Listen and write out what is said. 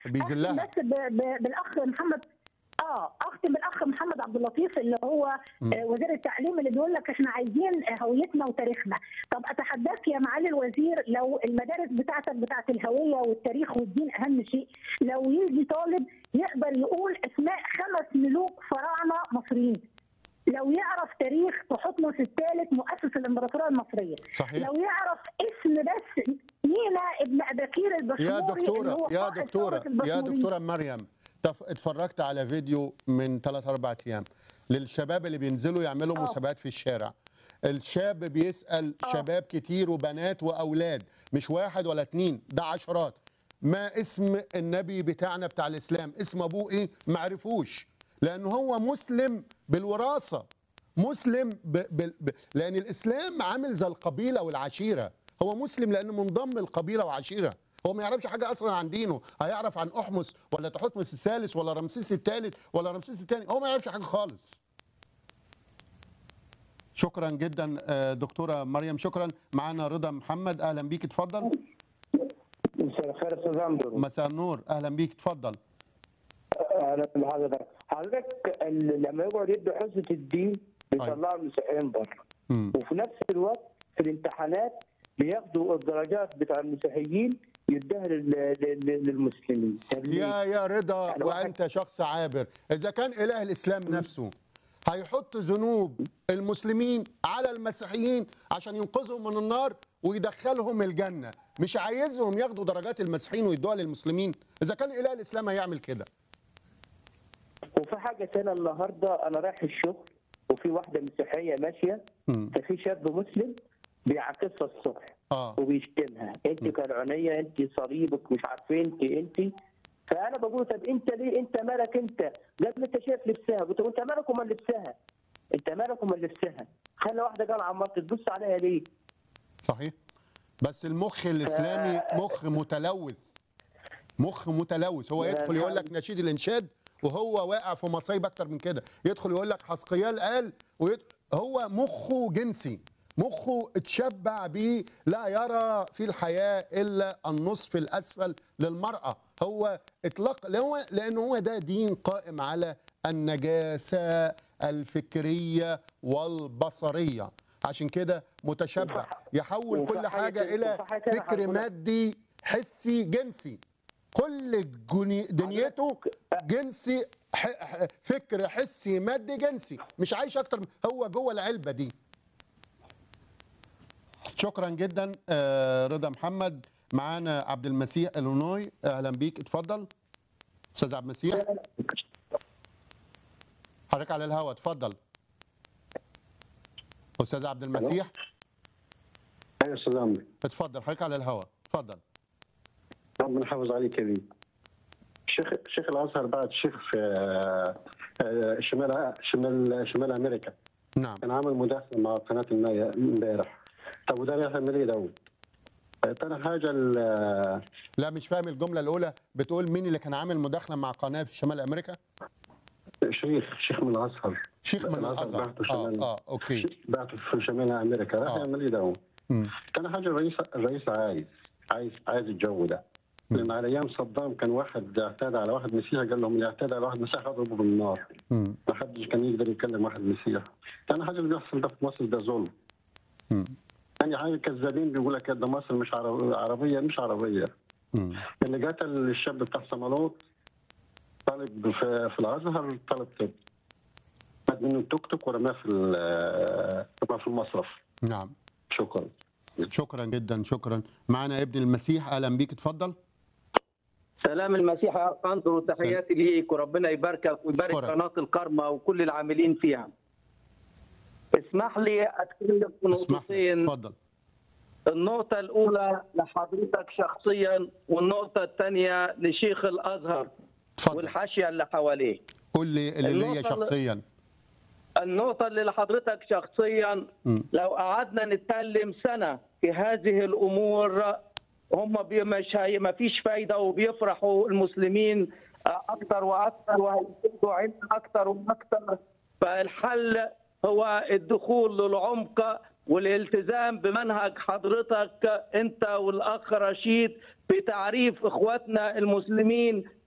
بيذلها بس ب... ب... بالاخ محمد اه اختم بالاخ محمد عبد اللطيف اللي هو آه وزير التعليم اللي بيقول لك احنا عايزين هويتنا وتاريخنا طب اتحداك يا معالي الوزير لو المدارس بتاعتك بتاعت الهويه والتاريخ والدين اهم شيء لو يجي طالب يقدر يقول اسماء خمس ملوك فراعنه مصريين لو يعرف تاريخ تحتمس الثالث مؤسس الامبراطوريه المصريه صحيح لو يعرف اسم بس مينا ابن اباكير البشموري يا اللي دكتوره هو يا قائد دكتوره ثورة يا البشموريين. دكتوره مريم تف- اتفرجت على فيديو من 3 4 ايام للشباب اللي بينزلوا يعملوا آه. مسابقات في الشارع الشاب بيسال آه. شباب كتير وبنات واولاد مش واحد ولا اتنين ده عشرات ما اسم النبي بتاعنا بتاع الاسلام اسم ابوه ايه معرفوش لانه هو مسلم بالوراثه مسلم ب... ب... ب... لان الاسلام عامل زي القبيله والعشيره هو مسلم لانه منضم القبيله وعشيره هو ما يعرفش حاجه اصلا عن دينه هيعرف عن احمس ولا تحتمس الثالث ولا رمسيس الثالث ولا رمسيس الثاني هو ما يعرفش حاجه خالص شكرا جدا آه، دكتوره مريم شكرا معانا رضا محمد اهلا بيك اتفضل مساء الخير استاذ عمرو مساء النور اهلا بيك اتفضل اهلا بحضرتك حضرتك ال- لما يقعد يدوا حصه الدين بيطلعوا المسيحيين بره مم. وفي نفس الوقت في الامتحانات بياخدوا الدرجات بتاع المسيحيين يديها لل- لل- للمسلمين طب ليه؟ يا يا رضا يعني واحد- وانت شخص عابر اذا كان اله الاسلام نفسه هيحط ذنوب المسلمين على المسيحيين عشان ينقذهم من النار ويدخلهم الجنه مش عايزهم ياخدوا درجات المسيحيين ويدوها للمسلمين اذا كان اله الاسلام هيعمل كده وفي حاجه ثانيه النهارده انا رايح الشغل وفي واحده مسيحيه ماشيه مم. ففي شاب مسلم بيعاكسها الصبح اه وبيشتمها انت كرعونيه انت صليبك مش عارفه انت انت فانا بقول طب انت ليه انت مالك انت قال لي انت شايف لبسها قلت له انت مالك ومال لبسها انت مالك ومال لبسها خلي واحده قال عمال تبص عليها ليه صحيح بس المخ الاسلامي مخ متلوث مخ متلوث هو لا، يدخل يقول لك الحمد. نشيد الانشاد وهو واقع في مصايب اكتر من كده يدخل يقول لك حسقيال قال ويد... هو مخه جنسي مخه اتشبع بيه لا يرى في الحياه الا النصف الاسفل للمراه هو اطلاق لأنه لان هو ده دين قائم على النجاسه الفكريه والبصريه عشان كده متشبع يحول وفي كل حاجة- حاجه الى وفي حاجة تانية فكر هقولها. مادي حسي جنسي كل جني- دنيته جنسي ح- ح- فكر حسي مادي جنسي مش عايش اكتر من- هو جوه العلبه دي شكرا جدا آه، رضا محمد معانا عبد المسيح الونوي اهلا بيك اتفضل استاذ عبد المسيح حضرتك على الهواء اتفضل استاذ عبد المسيح ايوه استاذ عمرو اتفضل حضرتك على الهواء اتفضل ربنا يحافظ عليك يا بيه شيخ شيخ الازهر بعد شيخ في آه، آه، شمال شمال شمال امريكا نعم كان عامل مداخله مع قناه المايه امبارح طب وده رايح يعمل ايه دوت؟ آه، تاني حاجه ال- لا مش فاهم الجملة الأولى بتقول مين اللي كان عامل مداخلة مع قناة في شمال أمريكا؟ شيخ شيخ من الازهر شيخ من الأزهر الأزهر بعته اه شمال اه أوكي بعته في شمال امريكا رايح آه. يعمل ايه دوت؟ مم. تاني حاجه الرئيس الرئيس عايز عايز عايز الجو ده لان على ايام صدام كان واحد اعتدى على واحد مسيحي قال لهم اللي اعتدى على واحد مسيحي اضربه بالنار مم. ما حدش كان يقدر يكلم واحد مسيحي تاني حاجه اللي بيحصل ده في مصر ده ظلم مم. تاني حاجه كذابين بيقول لك ده مصر مش عرب- عربيه مش عربيه مم. اللي قتل الشاب بتاع صمالوط طالب في, في الازهر طالب طب خد منه التوك توك ورماه في ال- رماه في المصرف نعم شكرا شكرا جدا شكرا معانا ابن المسيح أهلا بيك اتفضل سلام المسيح يا أخ أنصر وتحياتي ليك وربنا يباركك ويبارك أشكرك. قناة الكرمة وكل العاملين فيها اسمح لي أتكلم في اسمح لي نقطتين اتفضل النقطة الأولى لحضرتك شخصيا والنقطة الثانية لشيخ الأزهر اتفضل والحاشية اللي حواليه قول لي اللي ليا النقطة اللي- شخصيا النقطة اللي لحضرتك شخصيا مم. لو قعدنا نتكلم سنة في هذه الأمور هم بي- مش هي ما فيش فايدة وبيفرحوا المسلمين أكثر وأكثر وهيزيدوا علم أكثر وأكثر فالحل هو الدخول للعمق والالتزام بمنهج حضرتك انت والاخ رشيد في تعريف اخواتنا المسلمين